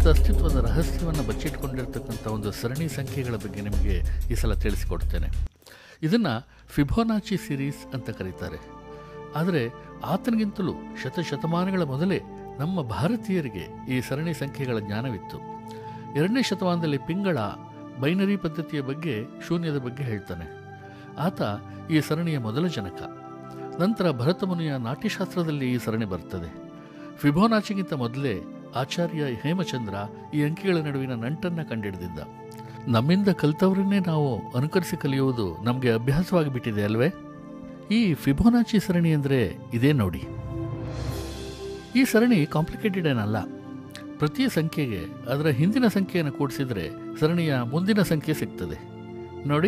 ಬ್ರಹ್ಮಾಂಡದ ಅಸ್ತಿತ್ವದ ರಹಸ್ಯವನ್ನು ಬಚ್ಚಿಟ್ಕೊಂಡಿರ್ತಕ್ಕಂಥ ಒಂದು ಸರಣಿ ಸಂಖ್ಯೆಗಳ ಬಗ್ಗೆ ನಿಮಗೆ ಈ ಸಲ ತಿಳಿಸಿಕೊಡ್ತೇನೆ ಇದನ್ನು ಫಿಬೋನಾಚಿ ಸಿರೀಸ್ ಅಂತ ಕರೀತಾರೆ ಆದರೆ ಆತನಿಗಿಂತಲೂ ಶತಶತಮಾನಗಳ ಮೊದಲೇ ನಮ್ಮ ಭಾರತೀಯರಿಗೆ ಈ ಸರಣಿ ಸಂಖ್ಯೆಗಳ ಜ್ಞಾನವಿತ್ತು ಎರಡನೇ ಶತಮಾನದಲ್ಲಿ ಪಿಂಗಳ ಬೈನರಿ ಪದ್ಧತಿಯ ಬಗ್ಗೆ ಶೂನ್ಯದ ಬಗ್ಗೆ ಹೇಳ್ತಾನೆ ಆತ ಈ ಸರಣಿಯ ಮೊದಲ ಜನಕ ನಂತರ ಭರತಮುನಿಯ ನಾಟ್ಯಶಾಸ್ತ್ರದಲ್ಲಿ ಈ ಸರಣಿ ಬರ್ತದೆ ಫಿಬೋನಾಚಿಗಿಂತ ಮೊದಲೇ ಆಚಾರ್ಯ ಹೇಮಚಂದ್ರ ಈ ಅಂಕಿಗಳ ನಡುವಿನ ನಂಟನ್ನು ಕಂಡಿಡಿದಿದ್ದ ನಮ್ಮಿಂದ ಕಲಿತವರನ್ನೇ ನಾವು ಅನುಕರಿಸಿ ಕಲಿಯುವುದು ನಮಗೆ ಅಭ್ಯಾಸವಾಗಿ ಬಿಟ್ಟಿದೆ ಅಲ್ವೇ ಈ ಫಿಬೋನಾಚಿ ಸರಣಿ ಅಂದರೆ ಇದೇ ನೋಡಿ ಈ ಸರಣಿ ಕಾಂಪ್ಲಿಕೇಟೆಡ್ ಏನಲ್ಲ ಪ್ರತಿ ಸಂಖ್ಯೆಗೆ ಅದರ ಹಿಂದಿನ ಸಂಖ್ಯೆಯನ್ನು ಕೂಡಿಸಿದರೆ ಸರಣಿಯ ಮುಂದಿನ ಸಂಖ್ಯೆ ಸಿಗ್ತದೆ ನೋಡಿ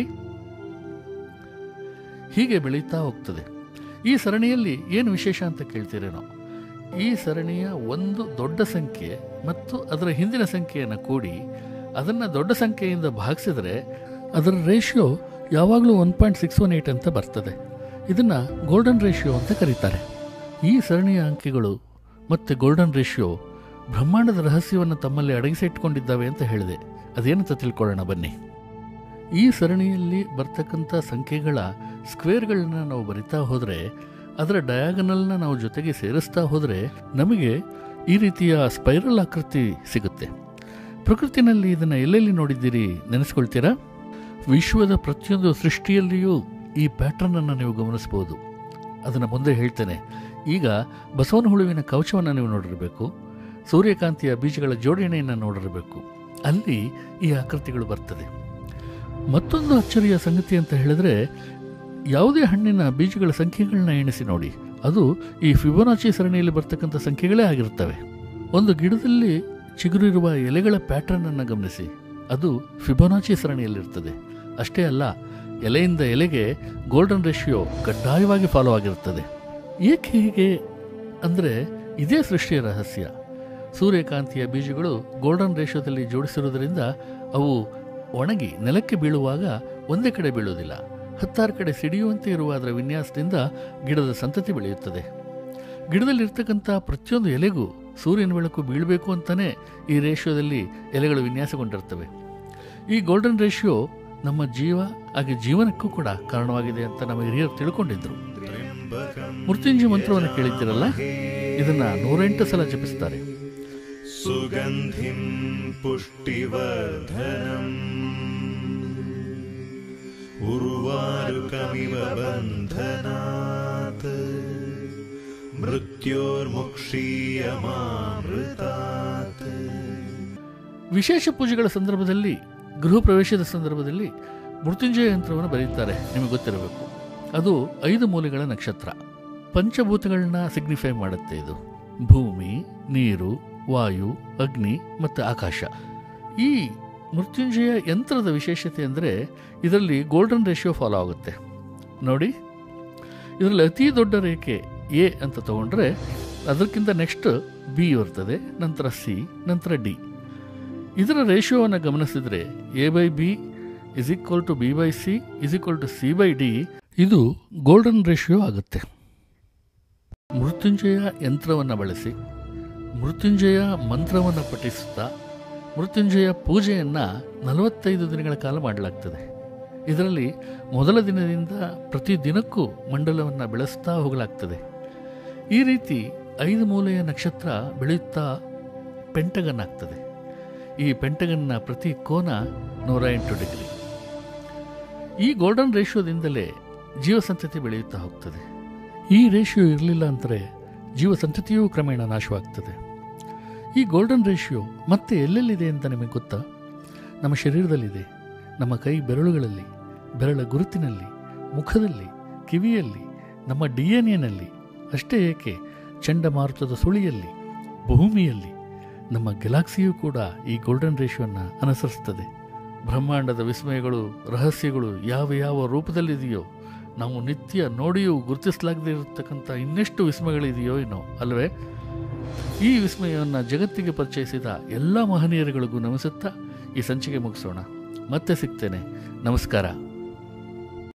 ಹೀಗೆ ಬೆಳೀತಾ ಹೋಗ್ತದೆ ಈ ಸರಣಿಯಲ್ಲಿ ಏನು ವಿಶೇಷ ಅಂತ ಕೇಳ್ತೀರೇನೋ ಈ ಸರಣಿಯ ಒಂದು ದೊಡ್ಡ ಸಂಖ್ಯೆ ಮತ್ತು ಅದರ ಹಿಂದಿನ ಸಂಖ್ಯೆಯನ್ನು ಕೂಡಿ ಅದನ್ನು ದೊಡ್ಡ ಸಂಖ್ಯೆಯಿಂದ ಭಾಗಿಸಿದರೆ ಅದರ ರೇಷಿಯೋ ಯಾವಾಗಲೂ one point six one eight ಅಂತ ಬರ್ತದೆ ಇದನ್ನು ಗೋಲ್ಡನ್ ರೇಷಿಯೋ ಅಂತ ಕರೀತಾರೆ ಈ ಸರಣಿಯ ಅಂಕಿಗಳು ಮತ್ತು ಗೋಲ್ಡನ್ ರೇಷಿಯೋ ಬ್ರಹ್ಮಾಂಡದ ರಹಸ್ಯವನ್ನು ತಮ್ಮಲ್ಲಿ ಅಡಗಿಸಿಟ್ಕೊಂಡಿದ್ದಾವೆ ಅಂತ ಹೇಳಿದೆ ಅದೇನಂತ ತಿಳ್ಕೊಳ್ಳೋಣ ಬನ್ನಿ ಈ ಸರಣಿಯಲ್ಲಿ ಬರ್ತಕ್ಕಂಥ ಸಂಖ್ಯೆಗಳ ಸ್ಕ್ವೇರ್ಗಳನ್ನ ನಾವು ಬರಿತಾ ಹೋದರೆ ಅದರ ಡಯಾಗನಲ್ನ ನಾವು ಜೊತೆಗೆ ಸೇರಿಸ್ತಾ ಹೋದರೆ ನಮಗೆ ಈ ರೀತಿಯ ಸ್ಪೈರಲ್ ಆಕೃತಿ ಸಿಗುತ್ತೆ ಪ್ರಕೃತಿನಲ್ಲಿ ಇದನ್ನು ಎಲ್ಲೆಲ್ಲಿ ನೋಡಿದ್ದೀರಿ ನೆನೆಸ್ಕೊಳ್ತೀರಾ ವಿಶ್ವದ ಪ್ರತಿಯೊಂದು ಸೃಷ್ಟಿಯಲ್ಲಿಯೂ ಈ ಪ್ಯಾಟರ್ನನ್ನು ನೀವು ಗಮನಿಸ್ಬೋದು ಅದನ್ನು ಮುಂದೆ ಹೇಳ್ತೇನೆ ಈಗ ಬಸವನ ಹುಳುವಿನ ಕವಚವನ್ನು ನೀವು ನೋಡಿರಬೇಕು ಸೂರ್ಯಕಾಂತಿಯ ಬೀಜಗಳ ಜೋಡಣೆಯನ್ನು ನೋಡಿರಬೇಕು ಅಲ್ಲಿ ಈ ಆಕೃತಿಗಳು ಬರ್ತದೆ ಮತ್ತೊಂದು ಅಚ್ಚರಿಯ ಸಂಗತಿ ಅಂತ ಹೇಳಿದ್ರೆ ಯಾವುದೇ ಹಣ್ಣಿನ ಬೀಜಗಳ ಸಂಖ್ಯೆಗಳನ್ನ ಎಣಿಸಿ ನೋಡಿ ಅದು ಈ ಫಿಬೋನಾಚಿ ಸರಣಿಯಲ್ಲಿ ಬರ್ತಕ್ಕಂಥ ಸಂಖ್ಯೆಗಳೇ ಆಗಿರ್ತವೆ ಒಂದು ಗಿಡದಲ್ಲಿ ಚಿಗುರಿರುವ ಎಲೆಗಳ ಪ್ಯಾಟರ್ನ್ ಅನ್ನು ಗಮನಿಸಿ ಅದು ಫಿಬೋನಾಚಿ ಸರಣಿಯಲ್ಲಿರ್ತದೆ ಅಷ್ಟೇ ಅಲ್ಲ ಎಲೆಯಿಂದ ಎಲೆಗೆ ಗೋಲ್ಡನ್ ರೇಷಿಯೋ ಕಡ್ಡಾಯವಾಗಿ ಫಾಲೋ ಆಗಿರುತ್ತದೆ ಏಕೆ ಹೀಗೆ ಅಂದರೆ ಇದೇ ಸೃಷ್ಟಿಯ ರಹಸ್ಯ ಸೂರ್ಯಕಾಂತಿಯ ಬೀಜಗಳು ಗೋಲ್ಡನ್ ರೇಷಿಯೋದಲ್ಲಿ ಜೋಡಿಸಿರುವುದರಿಂದ ಅವು ಒಣಗಿ ನೆಲಕ್ಕೆ ಬೀಳುವಾಗ ಒಂದೇ ಕಡೆ ಬೀಳುವುದಿಲ್ಲ ಹತ್ತಾರು ಕಡೆ ಸಿಡಿಯುವಂತೆ ಇರುವ ಅದರ ವಿನ್ಯಾಸದಿಂದ ಗಿಡದ ಸಂತತಿ ಬೆಳೆಯುತ್ತದೆ ಗಿಡದಲ್ಲಿರ್ತಕ್ಕಂಥ ಪ್ರತಿಯೊಂದು ಎಲೆಗೂ ಸೂರ್ಯನ ಬೆಳಕು ಬೀಳಬೇಕು ಅಂತಲೇ ಈ ರೇಷಿಯೋದಲ್ಲಿ ಎಲೆಗಳು ವಿನ್ಯಾಸಗೊಂಡಿರ್ತವೆ ಈ ಗೋಲ್ಡನ್ ರೇಷಿಯೋ ನಮ್ಮ ಜೀವ ಹಾಗೆ ಜೀವನಕ್ಕೂ ಕೂಡ ಕಾರಣವಾಗಿದೆ ಅಂತ ನಮ್ಮ ಹಿರಿಯರು ತಿಳ್ಕೊಂಡಿದ್ರು ಮೃತ್ಯುಂಜಯ ಮಂತ್ರವನ್ನು ಕೇಳಿದ್ದೀರಲ್ಲ ಇದನ್ನ ನೂರೆಂಟು ಸಲ ಜಪಿಸ್ತಾರೆ सुगन्धिं पुष्टिवर्धनम् उर्वारुकमिव बन्धनात् मृत्योर्मुक्षीयमामृतात् ವಿಶೇಷ ಪೂಜೆಗಳ ಸಂದರ್ಭದಲ್ಲಿ ಗೃಹ ಪ್ರವೇಶದ ಸಂದರ್ಭದಲ್ಲಿ ಮೃತ್ಯುಂಜಯ ಯಂತ್ರವನ್ನು ಬರೆಯುತ್ತಾರೆ ನಿಮಗೆ ಗೊತ್ತಿರಬೇಕು ಅದು ಐದು ಮೂಲೆಗಳ ನಕ್ಷತ್ರ ಪಂಚಭೂತಗಳನ್ನ ಸಿಗ್ನಿಫೈ ಮಾಡುತ್ತೆ ಇದು ಭೂಮಿ ನೀರು ವಾಯು ಅಗ್ನಿ ಮತ್ತು ಆಕಾಶ ಈ ಮೃತ್ಯುಂಜಯ ಯಂತ್ರದ ವಿಶೇಷತೆ ಅಂದರೆ ಇದರಲ್ಲಿ ಗೋಲ್ಡನ್ ರೇಷಿಯೋ ಫಾಲೋ ಆಗುತ್ತೆ ನೋಡಿ ಇದರಲ್ಲಿ ಅತಿ ದೊಡ್ಡ ರೇಖೆ ಎ ಅಂತ ತಗೊಂಡ್ರೆ ಅದಕ್ಕಿಂತ ನೆಕ್ಸ್ಟ್ ಬಿ ಬರ್ತದೆ ನಂತರ ಸಿ ನಂತರ ಡಿ ಇದರ ರೇಷಿಯೋವನ್ನು ಗಮನಿಸಿದರೆ A by B is equal to B by C is equal to C by D ಇದು ಗೋಲ್ಡನ್ ರೇಷಿಯೋ ಆಗುತ್ತೆ ಮೃತ್ಯುಂಜಯ ಯಂತ್ರವನ್ನು ಬಳಸಿ ಮೃತ್ಯುಂಜಯ ಮಂತ್ರವನ್ನು ಪಠಿಸುತ್ತಾ ಮೃತ್ಯುಂಜಯ ಪೂಜೆಯನ್ನು ನಲವತ್ತೈದು ದಿನಗಳ ಕಾಲ ಮಾಡಲಾಗ್ತದೆ ಇದರಲ್ಲಿ ಮೊದಲ ದಿನದಿಂದ ಪ್ರತಿ ದಿನಕ್ಕೂ ಮಂಡಲವನ್ನು ಬೆಳೆಸ್ತಾ ಹೋಗಲಾಗ್ತದೆ ಈ ರೀತಿ ಐದು ಮೂಲೆಯ ನಕ್ಷತ್ರ ಬೆಳೆಯುತ್ತಾ ಪೆಂಟಗನ್ ಆಗ್ತದೆ ಈ ಪೆಂಟಗನ್ನ ಪ್ರತಿ ಕೋನ ನೂರ ಎಂಟು ಡಿಗ್ರಿ ಈ ಗೋಲ್ಡನ್ ರೇಷಿಯೋದಿಂದಲೇ ಜೀವಸಂತತಿ ಬೆಳೆಯುತ್ತಾ ಹೋಗ್ತದೆ ಈ ರೇಷಿಯೋ ಇರಲಿಲ್ಲ ಅಂದರೆ ಜೀವಸಂತತಿಯೂ ಕ್ರಮೇಣ ನಾಶವಾಗ್ತದೆ ಈ ಗೋಲ್ಡನ್ ರೇಷಿಯೋ ಮತ್ತೆ ಎಲ್ಲೆಲ್ಲಿದೆ ಅಂತ ನಿಮಗೆ ಗೊತ್ತಾ ನಮ್ಮ ಶರೀರದಲ್ಲಿದೆ ನಮ್ಮ ಕೈ ಬೆರಳುಗಳಲ್ಲಿ ಬೆರಳ ಗುರುತಿನಲ್ಲಿ ಮುಖದಲ್ಲಿ ಕಿವಿಯಲ್ಲಿ ನಮ್ಮ ಡಿ ಎನ್ ಎನಲ್ಲಿ ಅಷ್ಟೇ ಏಕೆ ಚಂಡಮಾರುತದ ಸುಳಿಯಲ್ಲಿ ಭೂಮಿಯಲ್ಲಿ ನಮ್ಮ ಗ್ಯಾಲಾಕ್ಸಿಯೂ ಕೂಡ ಈ ಗೋಲ್ಡನ್ ರೇಷಿಯೋನ ಅನುಸರಿಸ್ತದೆ ಬ್ರಹ್ಮಾಂಡದ ವಿಸ್ಮಯಗಳು ರಹಸ್ಯಗಳು ಯಾವ ಯಾವ ರೂಪದಲ್ಲಿದೆಯೋ ನಾವು ನಿತ್ಯ ನೋಡಿಯೂ ಗುರುತಿಸಲಾಗದೇ ಇರತಕ್ಕಂಥ ಇನ್ನೆಷ್ಟು ವಿಸ್ಮಯಗಳಿದೆಯೋ ಏನೋ ಅಲ್ವೇ ಈ ವಿಸ್ಮಯವನ್ನು ಜಗತ್ತಿಗೆ ಪರಿಚಯಿಸಿದ ಎಲ್ಲ ಮಹನೀಯರುಗಳಿಗೂ ನಮಿಸುತ್ತಾ ಈ ಸಂಚಿಕೆ ಮುಗಿಸೋಣ ಮತ್ತೆ ಸಿಗ್ತೇನೆ ನಮಸ್ಕಾರ